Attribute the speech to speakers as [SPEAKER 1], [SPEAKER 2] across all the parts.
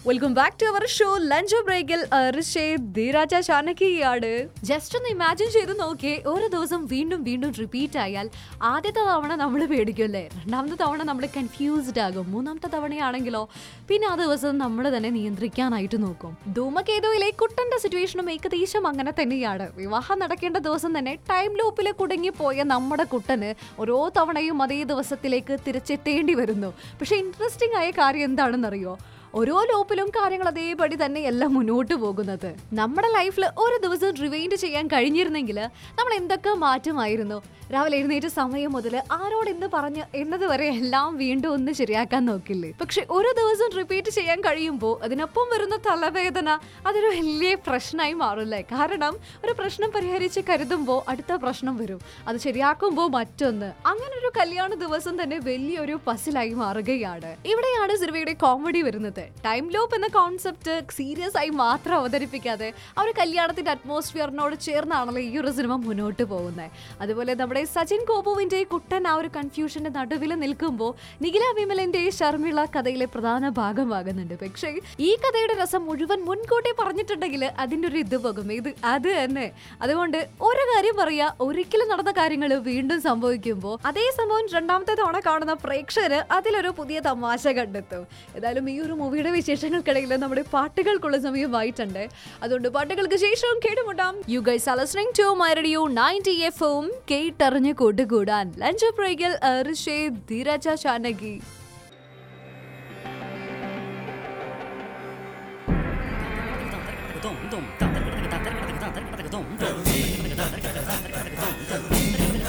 [SPEAKER 1] Welcome back to our show lunch ബ്രേക്കിൽ ധീരാജ ചാനകിയാണ് just ഒന്ന് ഇമാജിൻ ചെയ്ത് നോക്കിയേ ഓരോ ദിവസം വീണ്ടും വീണ്ടും റിപ്പീറ്റ് ആയാൽ ആദ്യത്തെ തവണ നമ്മൾ പേടിക്കുമല്ലേ രണ്ടാമത്തെ തവണ നമ്മൾ കൺഫ്യൂസ്ഡ് ആകും മൂന്നാമത്തെ തവണയാണെങ്കിലോ പിന്നെ ആ ദിവസം നമ്മൾ തന്നെ നിയന്ത്രിക്കാനായിട്ട് നോക്കും ധൂമകേതുവിലെ കുട്ടന്റെ സിറ്റുവേഷനും ഏകദേശം അങ്ങനെ തന്നെയാണ് വിവാഹം നടക്കേണ്ട ദിവസം തന്നെ ടൈം ലൂപ്പിൽ കുടുങ്ങിപ്പോയ നമ്മുടെ കുട്ടന് ഓരോ തവണയും അതേ ദിവസത്തിലേക്ക് തിരിച്ചെത്തേണ്ടി വരുന്നു പക്ഷെ ഇൻട്രസ്റ്റിംഗ് ആയ കാര്യം എന്താണെന്നറിയോ ഓരോ ലോപ്പിലും കാര്യങ്ങൾ അതേപടി തന്നെ എല്ലാം മുന്നോട്ട് പോകുന്നത് നമ്മുടെ ലൈഫിൽ ഒരു ദിവസം റിവൈൻഡ് ചെയ്യാൻ കഴിഞ്ഞിരുന്നെങ്കിൽ നമ്മൾ എന്തൊക്കെ മാറ്റമായിരുന്നു രാവിലെ എഴുന്നേറ്റ് സമയം മുതൽ ആരോട് എന്ത് പറഞ്ഞ് എന്നത് വരെ എല്ലാം വീണ്ടും ഒന്ന് ശരിയാക്കാൻ നോക്കില്ലേ പക്ഷെ ഒരു ദിവസം റിപ്പീറ്റ് ചെയ്യാൻ കഴിയുമ്പോൾ അതിനൊപ്പം വരുന്ന തലവേദന അതൊരു വലിയ പ്രശ്നമായി മാറില്ലേ കാരണം ഒരു പ്രശ്നം പരിഹരിച്ച് കരുതുമ്പോൾ അടുത്ത പ്രശ്നം വരും അത് ശരിയാക്കുമ്പോൾ മറ്റൊന്ന് അങ്ങനെ ഒരു കല്യാണ ദിവസം തന്നെ വലിയൊരു പസിലായി മാറുകയാണ് ഇവിടെയാണ് സിനിമയുടെ കോമഡി വരുന്നത് ടൈം ലോപ്പ് എന്ന കോൺസെപ്റ്റ് സീരിയസ് ആയി മാത്രം അവതരിപ്പിക്കാതെ ആ ഒരു കല്യാണത്തിന്റെ അറ്റ്മോസ്ഫിയറിനോട് ചേർന്നാണല്ലോ ഈ ഒരു സിനിമ മുന്നോട്ട് പോകുന്നത് അതുപോലെ നമ്മുടെ സച്ചിൻ കോപുവിന്റെ കുട്ടൻ ആ ഒരു കൺഫ്യൂഷന്റെ നടുവിൽ നിൽക്കുമ്പോൾ നിഖില വിമലിന്റെ ഷർമിള കഥയിലെ പ്രധാന ഭാഗമാകുന്നുണ്ട് പക്ഷേ ഈ കഥയുടെ രസം മുഴുവൻ മുൻകൂട്ടി പറഞ്ഞിട്ടുണ്ടെങ്കിൽ അതിന്റെ ഒരു ഇത് പോകും ഇത് അത് തന്നെ അതുകൊണ്ട് ഒരു കാര്യം പറയാ ഒരിക്കലും നടന്ന കാര്യങ്ങൾ വീണ്ടും സംഭവിക്കുമ്പോൾ അതേ സംഭവം രണ്ടാമത്തെ തവണ കാണുന്ന പ്രേക്ഷകര് അതിലൊരു പുതിയ തമാശ കണ്ടെത്തും ഏതായാലും ഈ ഒരു മൂവിയുടെ വിശേഷങ്ങൾക്കിടയിൽ നമ്മുടെ പാട്ടുകൾക്കുള്ള സമയമായിട്ടുണ്ട് അതുകൊണ്ട് പാട്ടുകൾക്ക് ശേഷം കേട്ടുമുട്ടാം you guys are listening to my radio 90 എഫും കേട്ടറിഞ്ഞ് കൂട്ടുകൂടാൻ ലഞ്ച് ബ്രേക്കിൽ ഋഷേ ധീരജ ചാനകി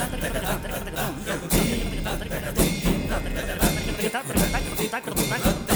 [SPEAKER 2] Thank you.